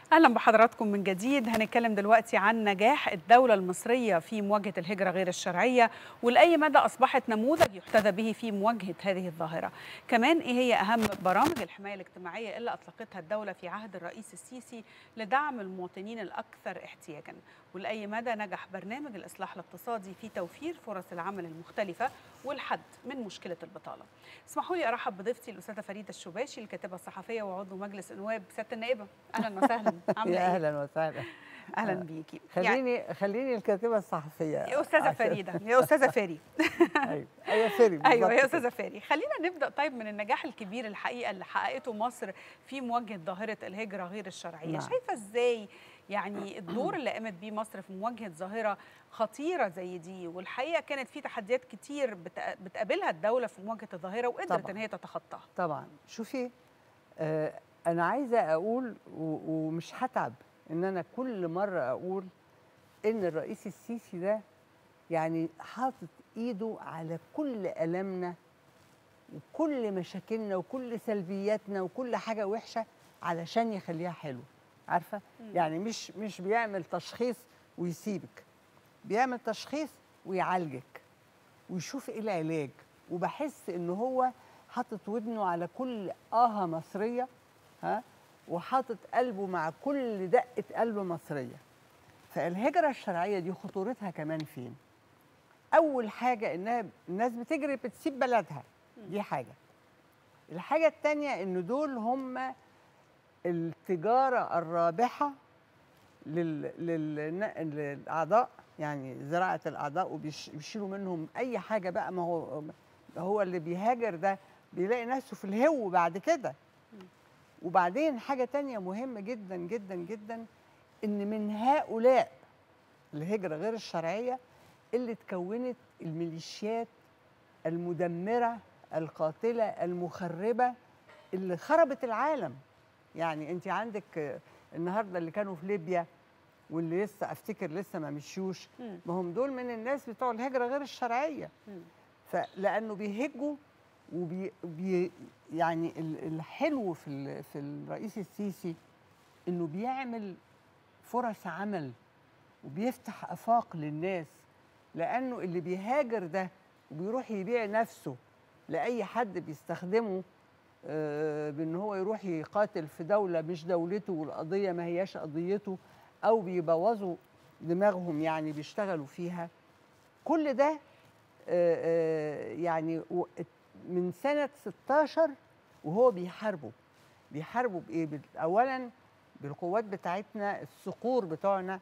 اهلا بحضراتكم من جديد هنتكلم دلوقتي عن نجاح الدوله المصريه في مواجهه الهجره غير الشرعيه ولاي مدى اصبحت نموذج يحتذى به في مواجهه هذه الظاهره كمان ايه هي اهم برامج الحمايه الاجتماعيه اللي اطلقتها الدوله في عهد الرئيس السيسي لدعم المواطنين الاكثر احتياجا ولاي مدى نجح برنامج الاصلاح الاقتصادي في توفير فرص العمل المختلفه والحد من مشكله البطاله اسمحوا لي ارحب بضيفتي الاستاذه فريده الشباشي الكاتبه الصحفيه وعضو مجلس النواب سياده النائبه اهلا وسهلا عامله يا ايه اهلا وسهلا اهلا بيكي خليني يعني خليني الكاتبه الصحفيه يا استاذه عشان- فريده يا استاذه فاري ايوه ايوه فيري ايوه بالظبط يا كده. استاذه فاري خلينا نبدا طيب من النجاح الكبير الحقيقه اللي حققته مصر في مواجهه ظاهره الهجره غير الشرعيه نعم. شايفه ازاي يعني الدور اللي قامت بيه مصر في مواجهه ظاهره خطيره زي دي والحقيقه كانت في تحديات كتير بت- بتقابلها الدوله في مواجهه الظاهره وقدرت طبعاً. ان هي تتخطاها طبعا شوفي آه انا عايزه اقول و- ومش هتعب ان انا كل مره اقول ان الرئيس السيسي ده يعني حاطط ايده على كل المنا وكل مشاكلنا وكل سلبياتنا وكل حاجه وحشه علشان يخليها حلوه عارفه يعني مش مش بيعمل تشخيص ويسيبك بيعمل تشخيص ويعالجك ويشوف ايه العلاج وبحس ان هو حاطط ودنه على كل آهة مصرية ها وحاطط قلبه مع كل دقة قلب مصرية فالهجرة الشرعية دي خطورتها كمان فين؟ أول حاجة إنها الناس بتجري بتسيب بلدها دي حاجة الحاجة التانية إن دول هم التجارة الرابحة لل... لل... للأعضاء يعني زراعة الأعضاء وبيشيلوا منهم أي حاجة بقى ما هو هو اللي بيهاجر ده بيلاقي نفسه في الهو بعد كده وبعدين حاجة تانية مهمة جدا جدا جدا إن من هؤلاء الهجرة غير الشرعية اللي اتكونت الميليشيات المدمرة القاتلة المخربة اللي خربت العالم يعني انت عندك آه، النهارده اللي كانوا في ليبيا واللي لسه افتكر لسه ما مشيوش مم. ما هم دول من الناس بتوع الهجره غير الشرعيه مم. فلانه بيهجوا وبي بي يعني ال- الحلو في ال- في الرئيس السيسي انه بيعمل فرص عمل وبيفتح افاق للناس لانه اللي بيهاجر ده وبيروح يبيع نفسه لاي حد بيستخدمه آه، بان هو يروح يقاتل في دوله مش دولته والقضيه ما هياش قضيته او بيبوظوا دماغهم يعني بيشتغلوا فيها كل ده آه، آه، يعني و- من سنه 16 وهو بيحاربوا بيحاربوا بايه بال- اولا بالقوات بتاعتنا الصقور بتوعنا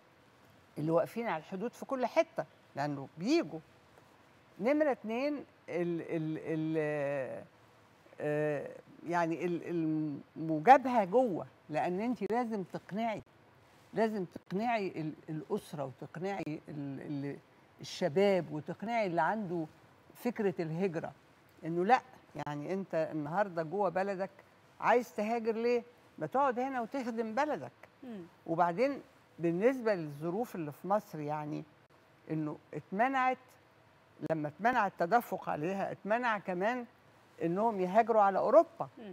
اللي واقفين على الحدود في كل حته لانه بيجوا نمره اتنين ال ال ال آه، يعني ال- المجابهه جوه لان انت لازم تقنعي لازم تقنعي ال- الاسره وتقنعي ال- ال- الشباب وتقنعي اللي عنده فكره الهجره انه لا يعني انت النهارده جوه بلدك عايز تهاجر ليه؟ ما تقعد هنا وتخدم بلدك مم. وبعدين بالنسبه للظروف اللي في مصر يعني انه اتمنعت لما اتمنع التدفق عليها اتمنع كمان انهم يهاجروا على اوروبا مم.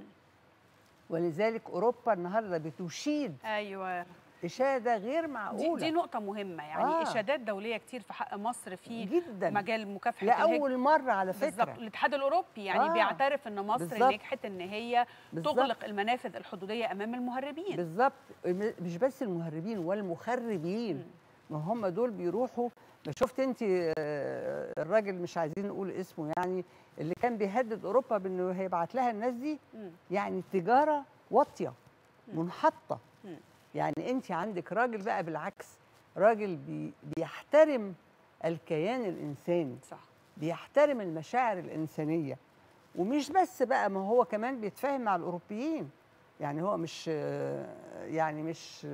ولذلك اوروبا النهارده بتشيد ايوه اشاده غير دي, معقوله دي نقطه مهمه يعني آه. اشادات دوليه كتير في حق مصر في جدا مجال مكافحه الهجرة. لاول مره على بالظبط فكره الاتحاد الاوروبي يعني آه. بيعترف ان مصر بالظبط. نجحت ان هي بالظبط. تغلق المنافذ الحدوديه امام المهربين بالظبط م- مش بس المهربين والمخربين ما هم دول بيروحوا ما شفت انت آه، الراجل مش عايزين نقول اسمه يعني اللي كان بيهدد اوروبا بانه هيبعت لها الناس دي مم. يعني تجاره واطيه مم. منحطه مم. يعني انت عندك راجل بقى بالعكس راجل بي بيحترم الكيان الانساني صح بيحترم المشاعر الإنسانية ومش بس بقى ما هو كمان بيتفاهم مع الأوروبيين يعني هو مش يعني مش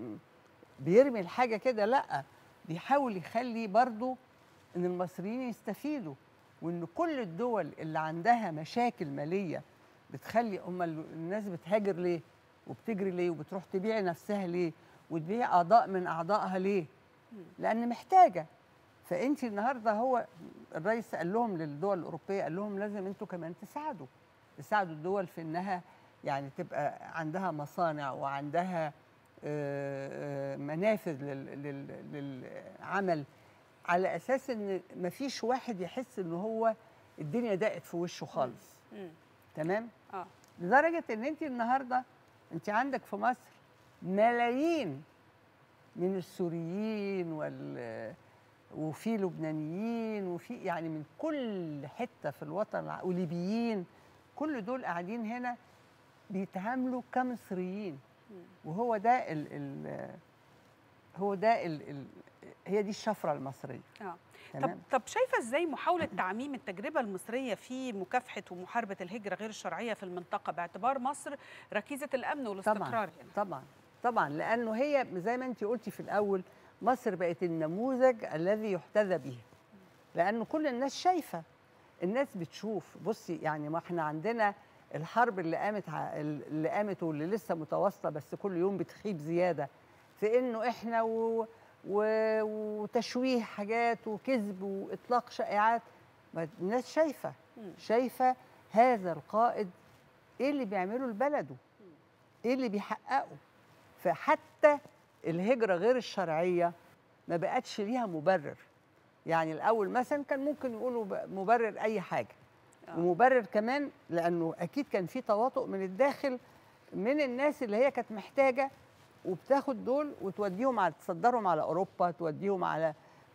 بيرمي الحاجة كده لأ بيحاول يخلي برضو إن المصريين يستفيدوا وإن كل الدول اللي عندها مشاكل مالية بتخلي هم الناس بتهاجر ليه وبتجري ليه وبتروح تبيع نفسها ليه وتبيع أعضاء من أعضائها ليه لأن محتاجة فانت النهارده هو الرئيس قال لهم للدول الاوروبيه قال لهم لازم انتوا كمان تساعدوا تساعدوا الدول في انها يعني تبقى عندها مصانع وعندها آه، آه، منافذ لل- لل- للعمل على اساس ان مفيش واحد يحس ان هو الدنيا ضاقت في وشه خالص مم. تمام اه لدرجه ان انت النهارده انت عندك في مصر ملايين من السوريين وال وفي لبنانيين وفي يعني من كل حته في الوطن الع- وليبيين كل دول قاعدين هنا بيتعاملوا كمصريين وهو ده ال ال هو ده ال ال هي دي الشفره المصريه اه طب تمام طب شايفه ازاي محاوله تعميم التجربه المصريه في مكافحه ومحاربه الهجره غير الشرعيه في المنطقه باعتبار مصر ركيزه الامن والاستقرار طبعا هنا طبعا طبعا لانه هي زي ما انت قلتي في الاول مصر بقت النموذج الذي يحتذى به لانه كل الناس شايفه الناس بتشوف بصي يعني ما احنا عندنا الحرب اللي قامت ع- اللي قامت واللي لسه متواصله بس كل يوم بتخيب زياده في انه احنا و و وتشويه حاجات وكذب واطلاق شائعات ما الناس شايفه مم. شايفه هذا القائد ايه اللي بيعمله لبلده ايه اللي بيحققه فحتى الهجره غير الشرعيه ما بقتش ليها مبرر يعني الاول مثلا كان ممكن يقولوا ب- مبرر اي حاجه آه. ومبرر كمان لانه اكيد كان في تواطؤ من الداخل من الناس اللي هي كانت محتاجه وبتاخد دول وتوديهم على تصدرهم على اوروبا توديهم على آه،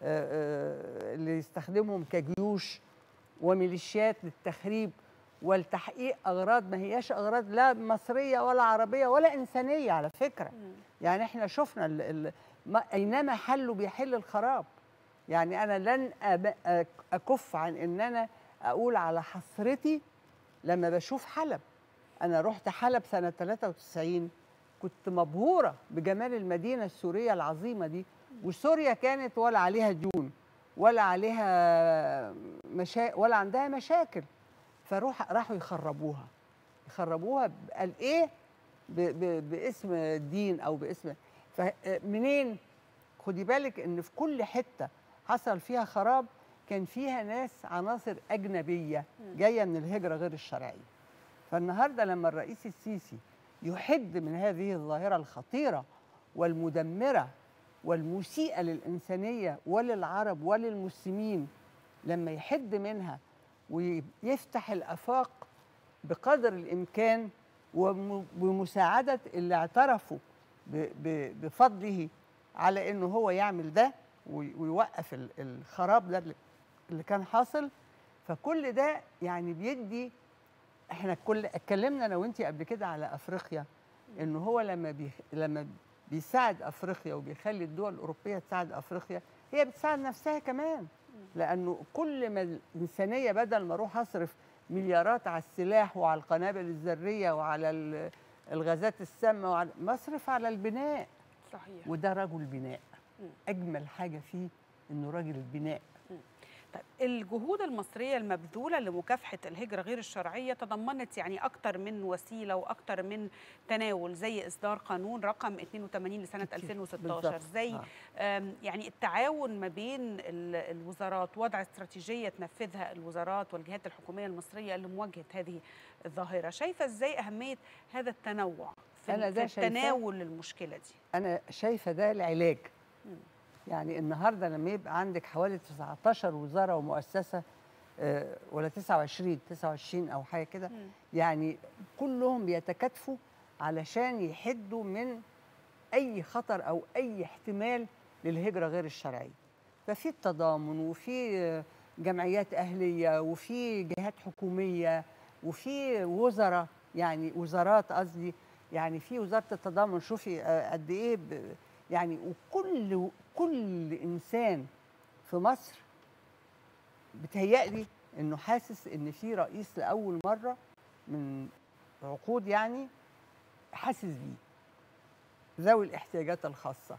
آه، اللي يستخدمهم كجيوش وميليشيات للتخريب والتحقيق اغراض ما هياش اغراض لا مصريه ولا عربيه ولا انسانيه على فكره مم. يعني احنا شفنا ال ال ما اينما حلوا بيحل الخراب يعني انا لن أب- أك- اكف عن ان انا اقول على حسرتي لما بشوف حلب انا رحت حلب سنه 93 كنت مبهوره بجمال المدينه السوريه العظيمه دي وسوريا كانت ولا عليها ديون ولا عليها مشا... ولا عندها مشاكل فروح راحوا يخربوها يخربوها قال ايه ب... ب... باسم الدين او باسم فمنين خدي بالك ان في كل حته حصل فيها خراب كان فيها ناس عناصر اجنبيه جايه من الهجره غير الشرعيه فالنهارده لما الرئيس السيسي يحد من هذه الظاهره الخطيره والمدمره والمسيئه للانسانيه وللعرب وللمسلمين لما يحد منها ويفتح الافاق بقدر الامكان وبمساعده اللي اعترفوا ب- ب- بفضله على انه هو يعمل ده وي- ويوقف ال- الخراب ده اللي- اللي كان حاصل فكل ده يعني بيدي احنا كل اتكلمنا انا وانتي قبل كده على افريقيا انه هو لما بي لما بيساعد افريقيا وبيخلي الدول الاوروبيه تساعد افريقيا هي بتساعد نفسها كمان لانه كل ما الانسانيه بدل ما اروح اصرف مليارات على السلاح وعلى القنابل الذريه وعلى ال- الغازات السامه وعلى مصرف على البناء صحيح وده رجل بناء مم. اجمل حاجه فيه انه راجل البناء طيب الجهود المصرية المبذولة لمكافحة الهجرة غير الشرعية تضمنت يعني أكثر من وسيلة وأكثر من تناول زي إصدار قانون رقم 82 لسنة كتير. 2016 بالظبط. زي آه. آم، يعني التعاون ما بين ال- الوزارات وضع استراتيجية تنفذها الوزارات والجهات الحكومية المصرية لمواجهة هذه الظاهرة شايفة إزاي أهمية هذا التنوع في, أنا ال- ده في شايفاه. التناول للمشكلة دي انا شايفه ده العلاج مم. يعني النهارده لما يبقى عندك حوالي 19 وزاره ومؤسسه آه، ولا 29 29 او حاجه كده مم. يعني كلهم بيتكاتفوا علشان يحدوا من اي خطر او اي احتمال للهجره غير الشرعيه ففي التضامن وفي آه، جمعيات اهليه وفي جهات حكوميه وفي وزراء يعني وزارات قصدي يعني في وزاره التضامن شوفي آه، قد ايه ب- يعني وكل كل انسان في مصر بتهيألي انه حاسس ان في رئيس لاول مره من عقود يعني حاسس بيه ذوي الاحتياجات الخاصه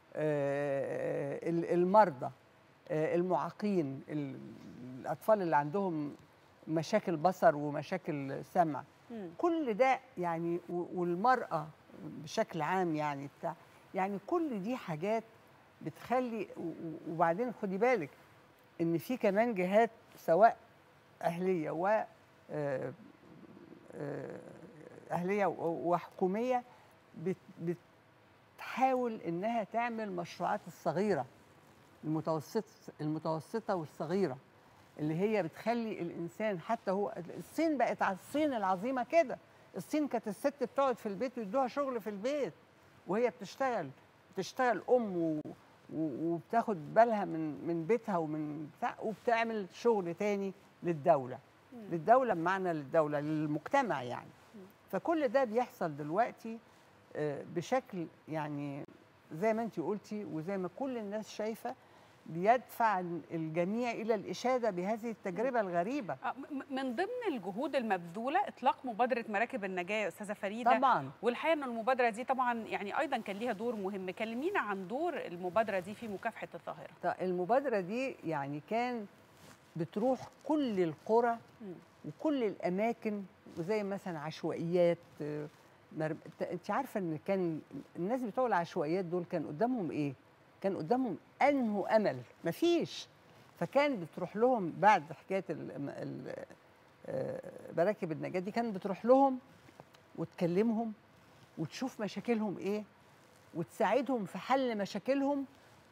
آه، ال- المرضى آه، المعاقين ال- الاطفال اللي عندهم مشاكل بصر ومشاكل سمع مم. كل ده يعني و- والمرأة بشكل عام يعني بتاع يعني كل دي حاجات بتخلي و- و- وبعدين خدي بالك ان في كمان جهات سواء اهليه و آه، آه، اهليه و- وحكوميه بت- بتحاول انها تعمل مشروعات الصغيره المتوسط المتوسطه والصغيره اللي هي بتخلي الانسان حتى هو الصين بقت على الصين العظيمه كده الصين كانت الست بتقعد في البيت ويدوها شغل في البيت وهي بتشتغل بتشتغل ام و... و- وبتاخد بالها من من بيتها ومن بتاع وبتعمل شغل تاني للدوله للدوله بمعنى للدوله للمجتمع يعني فكل ده بيحصل دلوقتي آه، بشكل يعني زي ما انت قلتي وزي ما كل الناس شايفه بيدفع الجميع الى الاشاده بهذه التجربه الغريبه آه، م- م- من ضمن الجهود المبذوله اطلاق مبادره مراكب النجاه يا استاذه فريده طبعا والحقيقه ان المبادره دي طبعا يعني ايضا كان ليها دور مهم كلمينا عن دور المبادره دي في مكافحه الظاهره طيب المبادره دي يعني كان بتروح كل القرى مم. وكل الاماكن وزي مثلا عشوائيات آه، مر... ت- انت عارفه ان كان الناس بتوع العشوائيات دول كان قدامهم ايه كان قدامهم انه امل مفيش فكان بتروح لهم بعد حكايه ال... ال... آه، مراكب النجاه دي كان بتروح لهم وتكلمهم وتشوف مشاكلهم ايه وتساعدهم في حل مشاكلهم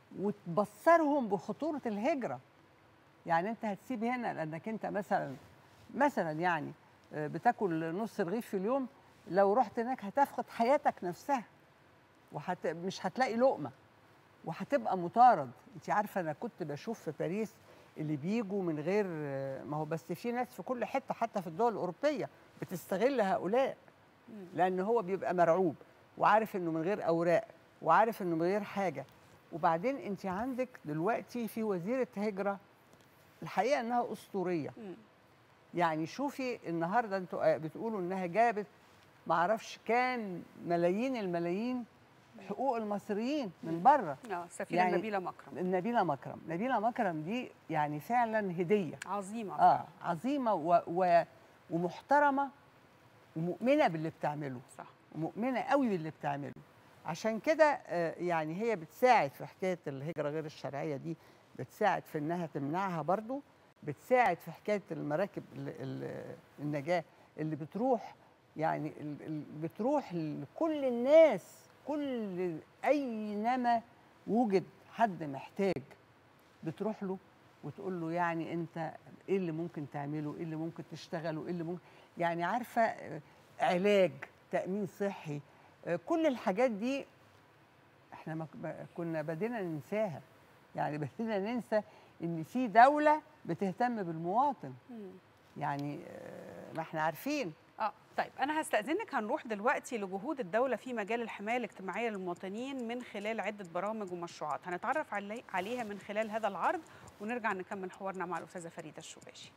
وتبصرهم بخطوره الهجره يعني انت هتسيب هنا لانك انت مثلا مثلا يعني آه، بتاكل نص رغيف في اليوم لو رحت هناك هتفقد حياتك نفسها وحت... مش هتلاقي لقمه وهتبقى مطارد انت عارفه انا كنت بشوف في باريس اللي بيجوا من غير آه، ما هو بس في ناس في كل حته حتى في الدول الاوروبيه بتستغل هؤلاء مم. لان هو بيبقى مرعوب وعارف انه من غير اوراق وعارف انه من غير حاجه وبعدين انت عندك دلوقتي في وزيره هجره الحقيقه انها اسطوريه مم. يعني شوفي النهارده انتوا بتقولوا انها جابت معرفش كام ملايين الملايين حقوق المصريين من بره اه السفيره يعني- نبيله مكرم نبيله مكرم نبيله مكرم دي يعني فعلا هديه عظيمه اه عظيمه و و ومحترمه ومؤمنه باللي بتعمله صح ومؤمنه قوي باللي بتعمله عشان كده آه، يعني هي بتساعد في حكايه الهجره غير الشرعيه دي بتساعد في انها تمنعها برضو بتساعد في حكايه المراكب ال- ال- النجاه اللي بتروح يعني ال- ال- بتروح لكل الناس كل اينما وجد حد محتاج بتروح له وتقول له يعني انت ايه اللي ممكن تعمله ايه اللي ممكن تشتغله ايه اللي ممكن يعني عارفه آه، علاج تامين صحي آه، كل الحاجات دي احنا ما ما- كنا بدينا ننساها يعني بدينا ننسى ان في دوله بتهتم بالمواطن مم. يعني آه، ما احنا عارفين اه طيب انا هستاذنك هنروح دلوقتي لجهود الدوله في مجال الحمايه الاجتماعيه للمواطنين من خلال عده برامج ومشروعات هنتعرف علي عليها من خلال هذا العرض ونرجع نكمل حوارنا مع الاستاذه فريده الشباشي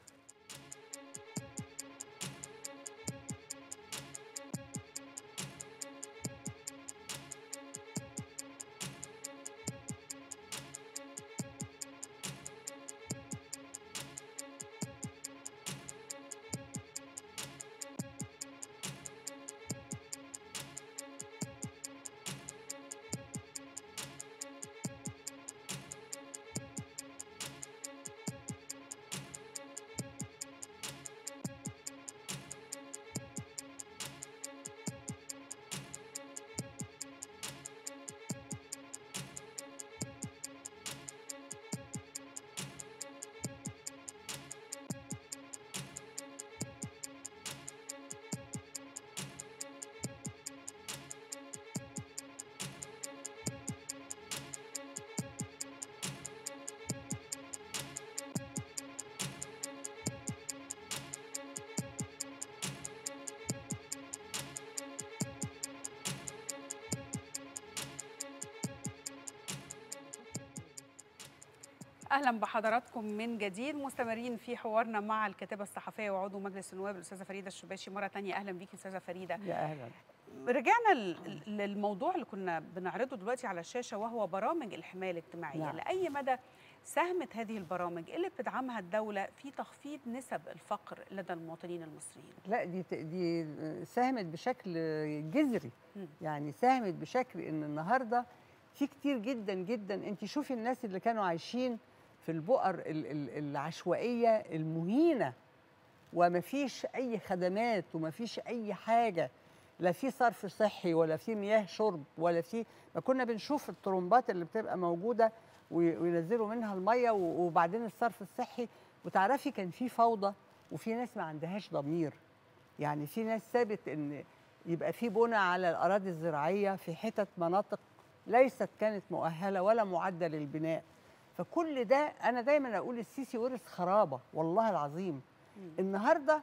اهلا بحضراتكم من جديد مستمرين في حوارنا مع الكاتبه الصحفيه وعضو مجلس النواب الاستاذه فريده الشباشي مره تانية اهلا بيكي استاذه فريده يا اهلا رجعنا ل- للموضوع اللي كنا بنعرضه دلوقتي على الشاشه وهو برامج الحمايه الاجتماعيه نعم. لاي مدى ساهمت هذه البرامج اللي بتدعمها الدوله في تخفيض نسب الفقر لدى المواطنين المصريين لا دي ت- دي ساهمت بشكل جذري مم. يعني ساهمت بشكل ان النهارده في كتير جدا جدا انت شوفي الناس اللي كانوا عايشين في البؤر ال- ال- العشوائيه المهينه ومفيش اي خدمات ومفيش اي حاجه لا في صرف صحي ولا في مياه شرب ولا في ما كنا بنشوف الطرمبات اللي بتبقى موجوده وي- وينزلوا منها الميه و- وبعدين الصرف الصحي وتعرفي كان في فوضى وفي ناس ما عندهاش ضمير يعني في ناس ثابت ان يبقى في بنى على الاراضي الزراعيه في حتت مناطق ليست كانت مؤهله ولا معده للبناء فكل ده انا دايما اقول السيسي ورث خرابه والله العظيم النهارده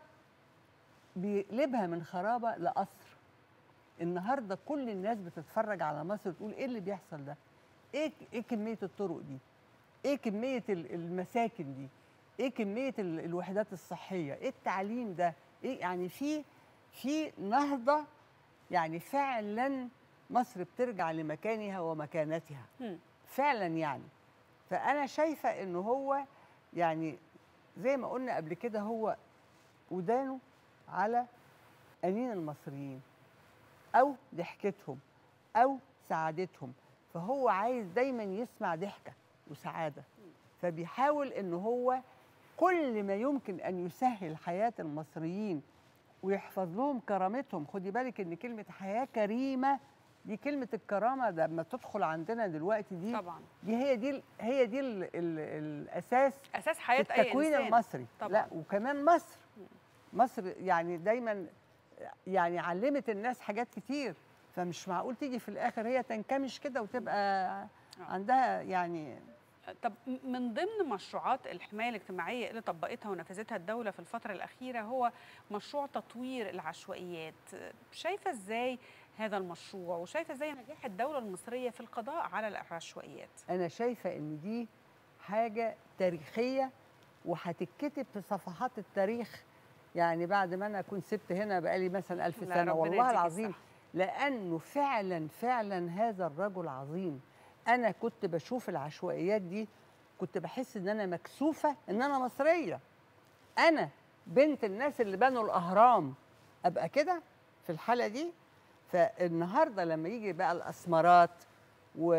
بيقلبها من خرابه لقصر النهارده كل الناس بتتفرج على مصر وتقول ايه اللي بيحصل ده ايه ايه كميه الطرق دي ايه كميه ال- المساكن دي ايه كميه ال- الوحدات الصحيه ايه التعليم ده ايه يعني في في نهضه يعني فعلا مصر بترجع لمكانها ومكانتها مم. فعلا يعني فانا شايفه انه هو يعني زي ما قلنا قبل كده هو ودانه على انين المصريين او ضحكتهم او سعادتهم فهو عايز دايما يسمع ضحكه وسعاده فبيحاول ان هو كل ما يمكن ان يسهل حياه المصريين ويحفظ لهم كرامتهم خدي بالك ان كلمه حياه كريمه دي كلمه الكرامه ده لما تدخل عندنا دلوقتي دي طبعا دي هي دي ال- هي دي ال ال الاساس اساس في حياه اي التكوين انسان المصري طبعاً. لا وكمان مصر مصر يعني دايما يعني علمت الناس حاجات كتير فمش معقول تيجي في الاخر هي تنكمش كده وتبقى عندها يعني طب م- من ضمن مشروعات الحمايه الاجتماعيه اللي طبقتها ونفذتها الدوله في الفتره الاخيره هو مشروع تطوير العشوائيات شايفه ازاي هذا المشروع وشايفه ازاي نجاح الدوله المصريه في القضاء على العشوائيات انا شايفه ان دي حاجه تاريخيه وهتتكتب في صفحات التاريخ يعني بعد ما انا اكون سبت هنا بقالي مثلا ألف لا، سنه ربنا والله يديك العظيم الصحة. لانه فعلا فعلا هذا الرجل عظيم انا كنت بشوف العشوائيات دي كنت بحس ان انا مكسوفه ان انا مصريه انا بنت الناس اللي بنوا الاهرام ابقى كده في الحاله دي فالنهارده لما يجي بقى الاسمرات و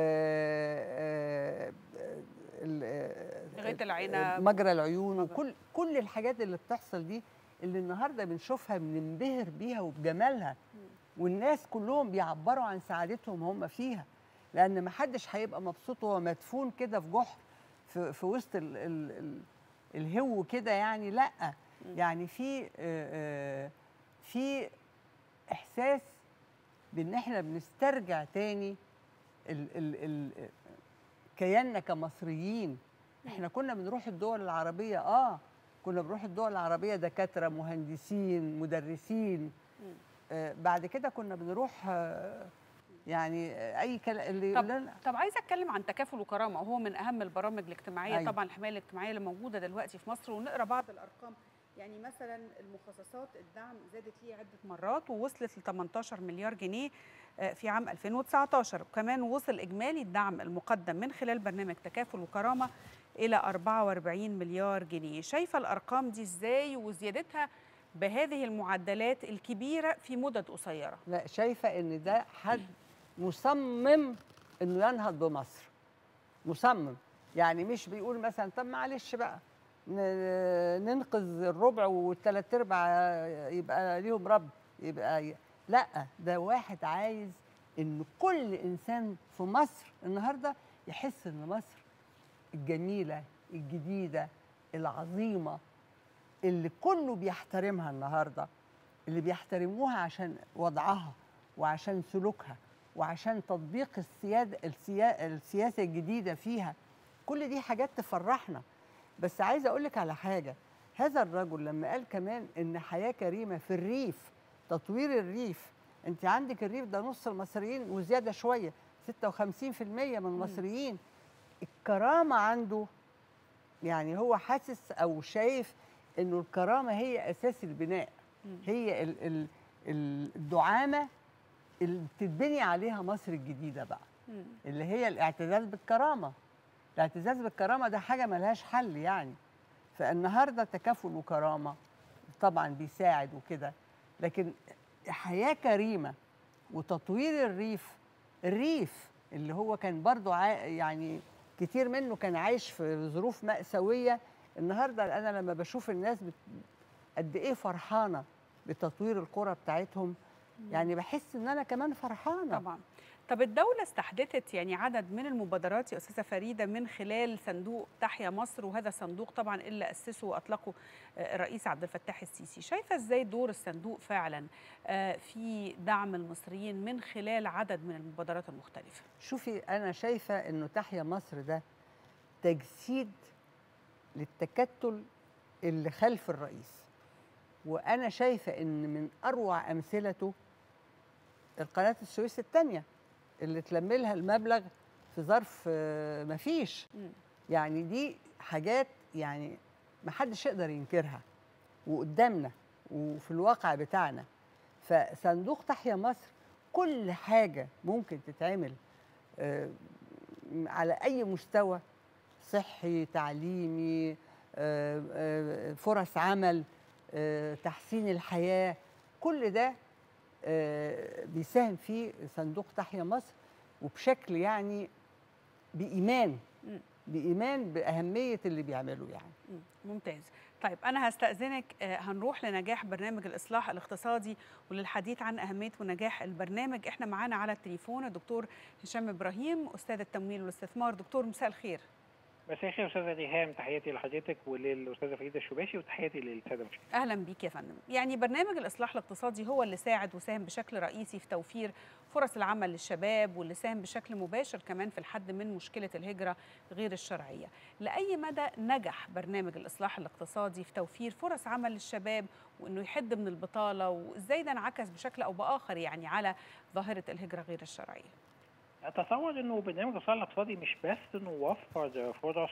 آه، ال- آه، غيط العنب. مجرى العيون وكل كل الحاجات اللي بتحصل دي اللي النهارده بنشوفها بننبهر بيها وبجمالها والناس كلهم بيعبروا عن سعادتهم هم فيها لان ما حدش هيبقى مبسوط وهو مدفون كده في جحر في, في وسط ال ال ال الهو كده يعني لا يعني في آه، آه، في احساس بان احنا بنسترجع تاني ال ال ال كياننا كمصريين احنا كنا بنروح الدول العربيه اه كنا بنروح الدول العربيه دكاتره مهندسين مدرسين آه بعد كده كنا بنروح آه يعني آه، اي كلام اللي طب اللي- طب عايزه اتكلم عن تكافل وكرامه وهو من اهم البرامج الاجتماعيه أيوة. طبعا الحمايه الاجتماعيه اللي موجوده دلوقتي في مصر ونقرا بعض الارقام يعني مثلا المخصصات الدعم زادت ليه عده مرات ووصلت ل 18 مليار جنيه آه، في عام 2019 وكمان وصل اجمالي الدعم المقدم من خلال برنامج تكافل وكرامه الى 44 مليار جنيه شايفه الارقام دي ازاي وزيادتها بهذه المعدلات الكبيره في مدد قصيره لا شايفه ان ده حد مصمم انه ينهض بمصر مصمم يعني مش بيقول مثلا طب معلش بقى ن- ننقذ الربع والثلاث ارباع يبقى ليهم رب يبقى ي... لا ده واحد عايز ان كل انسان في مصر النهارده يحس ان مصر الجميله الجديده العظيمه اللي كله بيحترمها النهارده اللي بيحترموها عشان وضعها وعشان سلوكها وعشان تطبيق السيادة السيا- السياسة الجديدة فيها كل دي حاجات تفرحنا بس عايزة أقول لك على حاجة هذا الرجل لما قال كمان إن حياة كريمة في الريف تطوير الريف أنت عندك الريف ده نص المصريين وزيادة شوية 56% من المصريين الكرامة عنده يعني هو حاسس أو شايف إنه الكرامة هي أساس البناء هي ال- ال- ال- الدعامة اللي بتتبني عليها مصر الجديدة بقى مم. اللي هي الاعتزاز بالكرامة الاعتزاز بالكرامة ده حاجة ملهاش حل يعني فالنهاردة تكافل وكرامة طبعا بيساعد وكده لكن حياة كريمة وتطوير الريف الريف اللي هو كان برضو عا يعني كتير منه كان عايش في ظروف مأساوية النهاردة أنا لما بشوف الناس بت... قد إيه فرحانة بتطوير القرى بتاعتهم يعني بحس ان انا كمان فرحانه طبعا طب الدولة استحدثت يعني عدد من المبادرات يا أستاذة فريدة من خلال صندوق تحيا مصر وهذا الصندوق طبعا اللي أسسه وأطلقه الرئيس عبد الفتاح السيسي شايفة إزاي دور الصندوق فعلا في دعم المصريين من خلال عدد من المبادرات المختلفة شوفي أنا شايفة أنه تحيا مصر ده تجسيد للتكتل اللي خلف الرئيس وأنا شايفة أن من أروع أمثلته القناة السويس الثانية اللي تلم لها المبلغ في ظرف ما فيش يعني دي حاجات يعني ما حدش يقدر ينكرها وقدامنا وفي الواقع بتاعنا فصندوق تحيا مصر كل حاجة ممكن تتعمل على أي مستوى صحي تعليمي فرص عمل تحسين الحياة كل ده بيساهم فيه صندوق تحيا مصر وبشكل يعني بإيمان بإيمان بأهمية اللي بيعمله يعني ممتاز طيب أنا هستأذنك هنروح لنجاح برنامج الإصلاح الاقتصادي وللحديث عن أهمية ونجاح البرنامج إحنا معانا على التليفون الدكتور هشام إبراهيم أستاذ التمويل والاستثمار دكتور مساء الخير مساء الخير استاذه ريهام تحياتي لحضرتك وللاستاذه فريده الشباشي وتحياتي للساده المشاهدين. اهلا بيك يا فندم. يعني برنامج الاصلاح الاقتصادي هو اللي ساعد وساهم بشكل رئيسي في توفير فرص العمل للشباب واللي ساهم بشكل مباشر كمان في الحد من مشكله الهجره غير الشرعيه. لاي مدى نجح برنامج الاصلاح الاقتصادي في توفير فرص عمل للشباب وانه يحد من البطاله وازاي ده انعكس بشكل او باخر يعني على ظاهره الهجره غير الشرعيه؟ اتصور انه برنامج الاصلاح الاقتصادي مش بس انه وفر فرص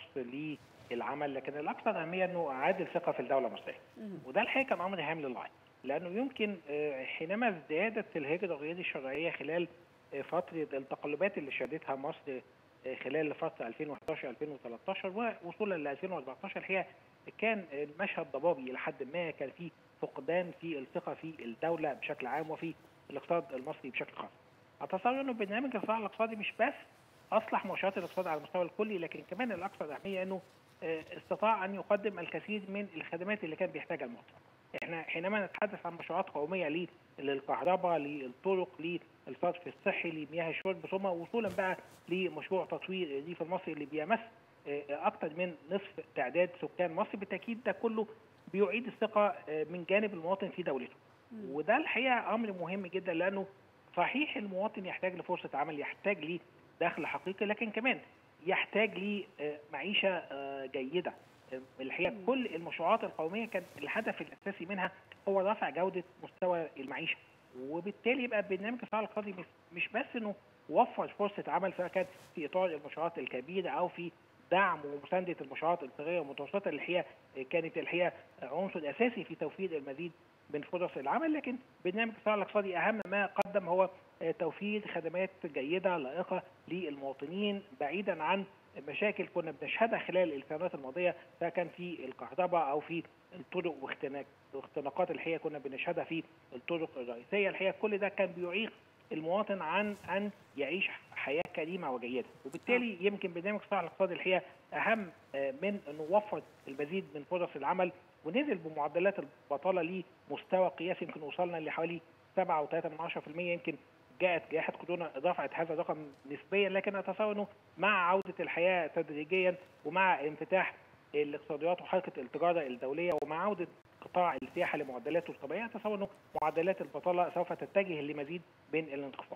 للعمل لكن الاكثر اهميه انه اعاد الثقه في الدوله المصريه وده الحقيقه كان امر هام للغايه لانه يمكن حينما ازدادت الهجره غير الشرعيه خلال فتره التقلبات اللي شهدتها مصر خلال فتره 2011 2013 ووصولا ل 2014 الحقيقه كان المشهد ضبابي الى حد ما كان في فقدان في الثقه في الدوله بشكل عام وفي الاقتصاد المصري بشكل خاص. اتصور انه برنامج الاصلاح الاقتصادي مش بس اصلح مؤشرات الاقتصاد على المستوى الكلي لكن كمان الاكثر اهميه انه استطاع ان يقدم الكثير من الخدمات اللي كان بيحتاجها المواطن. احنا حينما نتحدث عن مشروعات قوميه للكهرباء للطرق للصرف الصحي لمياه الشرب ثم وصولا بقى لمشروع تطوير الريف المصري اللي بيمس اكثر من نصف تعداد سكان مصر بالتاكيد ده كله بيعيد الثقه من جانب المواطن في دولته. وده الحقيقه امر مهم جدا لانه صحيح المواطن يحتاج لفرصة عمل يحتاج لدخل حقيقي لكن كمان يحتاج لمعيشة جيدة الحقيقة كل المشروعات القومية كان الهدف الأساسي منها هو رفع جودة مستوى المعيشة وبالتالي يبقى برنامج الصراع الاقتصادي مش بس انه وفر فرصة عمل سواء كانت في إطار المشروعات الكبيرة أو في دعم ومساندة المشروعات الصغيرة والمتوسطة اللي هي كانت الحقيقة عنصر أساسي في توفير المزيد من فرص العمل لكن برنامج الصراع الاقتصادي اهم ما قدم هو توفير خدمات جيده لائقه للمواطنين بعيدا عن مشاكل كنا بنشهدها خلال السنوات الماضيه سواء كان في الكهرباء او في الطرق واختناقات الحقيقه كنا بنشهدها في الطرق الرئيسيه الحقيقه كل ده كان بيعيق المواطن عن ان يعيش حياه كريمه وجيده وبالتالي يمكن برنامج الصراع الاقتصادي الحقيقه اهم من انه وفر المزيد من فرص العمل ونزل بمعدلات البطاله لمستوى قياسي يمكن وصلنا لحوالي 7.3% يمكن جاءت جائحه كورونا اضافت هذا الرقم نسبيا لكن اتصور انه مع عوده الحياه تدريجيا ومع انفتاح الاقتصاديات وحركه التجاره الدوليه ومع عوده قطاع السياحه لمعدلاته الطبيعيه اتصور انه معدلات البطاله سوف تتجه لمزيد من الانخفاض.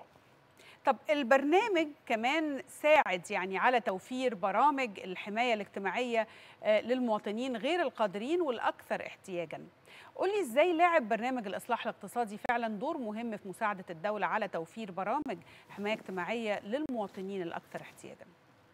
طب البرنامج كمان ساعد يعني على توفير برامج الحماية الاجتماعية للمواطنين غير القادرين والأكثر احتياجاً قولي إزاي لعب برنامج الإصلاح الاقتصادي فعلا دور مهم في مساعدة الدولة على توفير برامج حماية اجتماعية للمواطنين الأكثر احتياجاً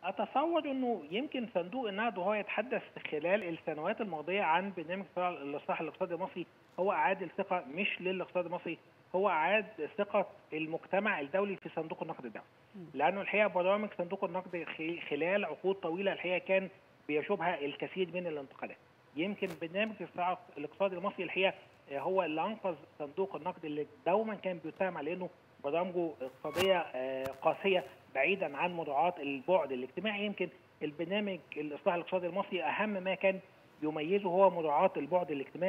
اتصور انه يمكن صندوق النقد وهو يتحدث خلال السنوات الماضيه عن برنامج الاصلاح الاقتصادي المصري هو اعاد الثقه مش للاقتصاد المصري هو اعاد ثقه المجتمع الدولي في صندوق النقد الدولي لانه الحقيقه برامج صندوق النقد خلال عقود طويله الحقيقه كان بيشوبها الكثير من الانتقادات يمكن برنامج الاصلاح الاقتصادي المصري الحقيقه هو اللي انقذ صندوق النقد اللي دوما كان بيتهم على انه برامجه اقتصاديه قاسيه بعيدا عن مراعاه البعد الاجتماعي يمكن البرنامج الاصلاح الاقتصادي المصري اهم ما كان يميزه هو مراعاه البعد الاجتماعي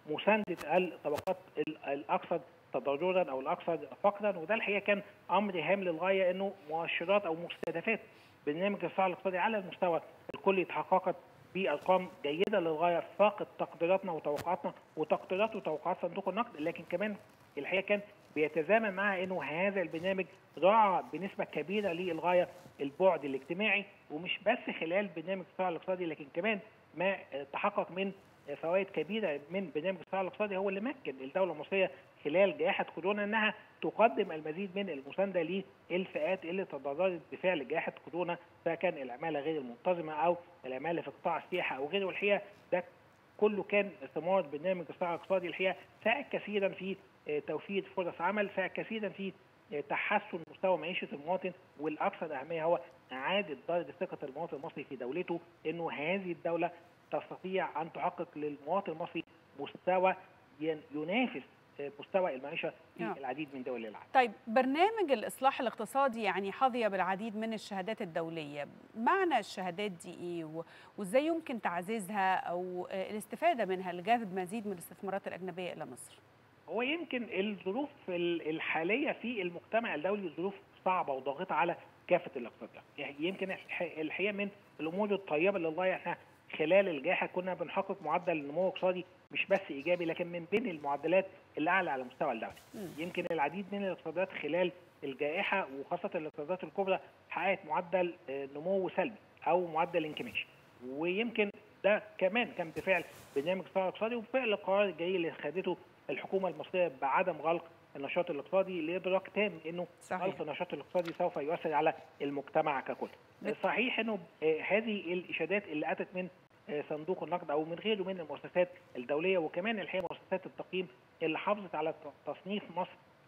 مسانده الطبقات ال- الاكثر تضررا او الاكثر فقرا وده الحقيقه كان امر هام للغايه انه مؤشرات او مستهدفات برنامج الاصلاح الاقتصادي على المستوى الكلي تحققت بارقام جيده للغايه فاقت تقديراتنا وتوقعاتنا وتقديرات وتوقعات صندوق النقد لكن كمان الحقيقه كان بيتزامن مع انه هذا البرنامج راعى بنسبه كبيره للغايه البعد الاجتماعي ومش بس خلال برنامج الاصلاح الاقتصادي لكن كمان ما تحقق من فوائد كبيره من برنامج الاصلاح الاقتصادي هو اللي مكن الدوله المصريه خلال جائحه كورونا انها تقدم المزيد من المسانده للفئات اللي تضررت بفعل جائحه كورونا سواء كان العماله غير المنتظمه او العماله في قطاع السياحه او غيره والحقيقه ده كله كان ثمار برنامج الاصلاح الاقتصادي الحقيقه ساعد كثيرا في آه، توفير فرص عمل ساعد كثيرا في آه، تحسن مستوى معيشه المواطن والاكثر اهميه هو اعاده درجه ثقه المواطن المصري في دولته انه هذه الدوله تستطيع ان تحقق للمواطن المصري مستوى ين- ينافس آه، مستوى المعيشه في آه. العديد من دول العالم. طيب برنامج الإصلاح الاقتصادي يعني حظي بالعديد من الشهادات الدولية معنى الشهادات دي إيه و- وإزاي يمكن تعزيزها أو آه، الاستفادة منها لجذب مزيد من الاستثمارات الأجنبية إلى مصر هو يمكن الظروف ال- الحاليه في المجتمع الدولي ظروف صعبه وضاغطه على كافه الاقتصادات يعني يمكن الح- الحقيقه من الامور الطيبه للغايه احنا خلال الجائحه كنا بنحقق معدل نمو اقتصادي مش بس ايجابي لكن من بين المعدلات الاعلى على مستوى الدولي مم. يمكن العديد من الاقتصادات خلال الجائحه وخاصه الاقتصادات الكبرى حققت معدل آه، نمو سلبي او معدل انكماش ويمكن ده كمان كان بفعل برنامج الاصلاح الاقتصادي وبفعل القرار الجريء اللي خدته الحكومه المصريه بعدم غلق النشاط الاقتصادي لادراك تام انه صحيح. غلق النشاط الاقتصادي سوف يؤثر على المجتمع ككل. بت- صحيح انه آه، هذه الاشادات اللي اتت من آه، صندوق النقد او من غيره من المؤسسات الدوليه وكمان الحقيقه مؤسسات التقييم اللي حافظت على ت- تصنيف مصر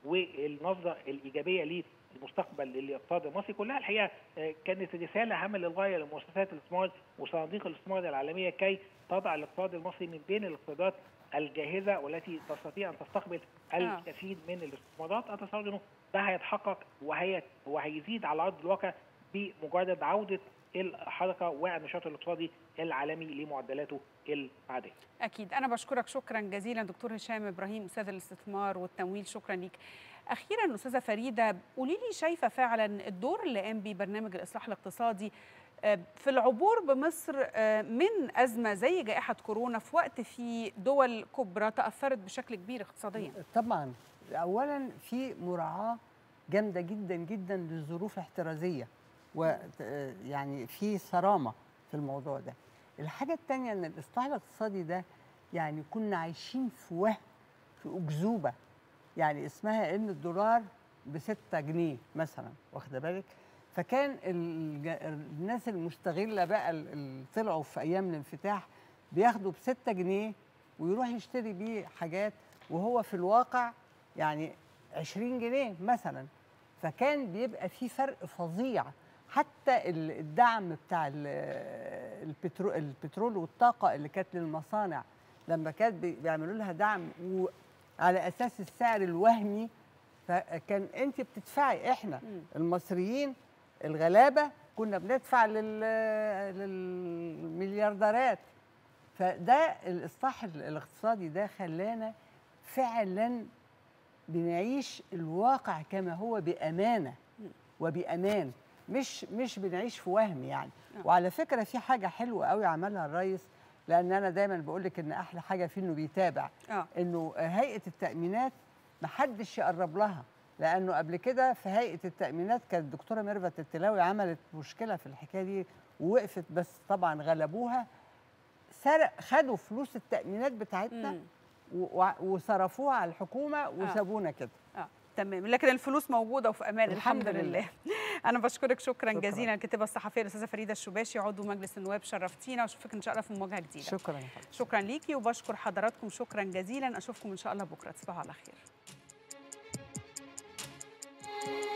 والنظره الايجابيه للمستقبل للاقتصاد المصري كلها الحقيقه آه، كانت رساله هامه للغايه لمؤسسات الاستثمار وصناديق الاستثمار العالميه كي تضع الاقتصاد المصري من بين الاقتصادات الجاهزه والتي تستطيع ان تستقبل آه. الكثير من الاستثمارات اتصور انه ده هيتحقق وهي وهيزيد على ارض الواقع بمجرد عوده الحركه والنشاط الاقتصادي العالمي لمعدلاته العاديه. أكيد أنا بشكرك شكرا جزيلا دكتور هشام إبراهيم أستاذ الاستثمار والتمويل شكرا ليك أخيرا أستاذة فريدة قولي لي شايفة فعلا الدور اللي قام بيه برنامج الإصلاح الاقتصادي آه، في العبور بمصر آه، من أزمة زي جائحة كورونا في وقت في دول كبرى تأثرت بشكل كبير اقتصاديا طبعا اولا في مراعاه جامده جدا جدا للظروف الاحترازيه ويعني في صرامه في الموضوع ده الحاجه الثانيه ان الاصلاح الاقتصادي ده يعني كنا عايشين في وهم في اكذوبه يعني اسمها ان الدولار ب 6 جنيه مثلا واخده بالك فكان الج- الناس المستغله بقى اللي طلعوا في ايام الانفتاح بياخدوا ب 6 جنيه ويروح يشتري بيه حاجات وهو في الواقع يعني 20 جنيه مثلا فكان بيبقى في فرق فظيع حتى ال- الدعم بتاع ال- البترو البترول والطاقه اللي كانت للمصانع لما كانت بي- بيعملوا لها دعم على اساس السعر الوهمي فكان انت بتدفعي احنا مم. المصريين الغلابه كنا بندفع لل للمليارديرات فده الاصلاح ال- الاقتصادي ده خلانا فعلا بنعيش الواقع كما هو بامانه وبامان مش مش بنعيش في وهم يعني آه. وعلى فكره في حاجه حلوه قوي عملها الرئيس لان انا دايما بقول لك ان احلى حاجه فيه انه بيتابع آه. انه هيئه التامينات محدش يقرب لها لانه قبل كده في هيئه التامينات كانت الدكتوره ميرفت التلاوي عملت مشكله في الحكايه دي ووقفت بس طبعا غلبوها سرق خدوا فلوس التامينات بتاعتنا مم. و- وع- وصرفوها على الحكومه وسابونا كده اه تمام لكن الفلوس موجوده وفي امان الحمد, الحمد لله. لله. انا بشكرك شكرا, شكراً. جزيلا الكاتبه الصحفيه الاستاذه فريده الشباشي عضو مجلس النواب شرفتينا واشوفك ان شاء الله في مواجهه جديده شكرا يا فندم شكرا ليكي وبشكر حضراتكم شكرا جزيلا اشوفكم ان شاء الله بكره تصبحوا على خير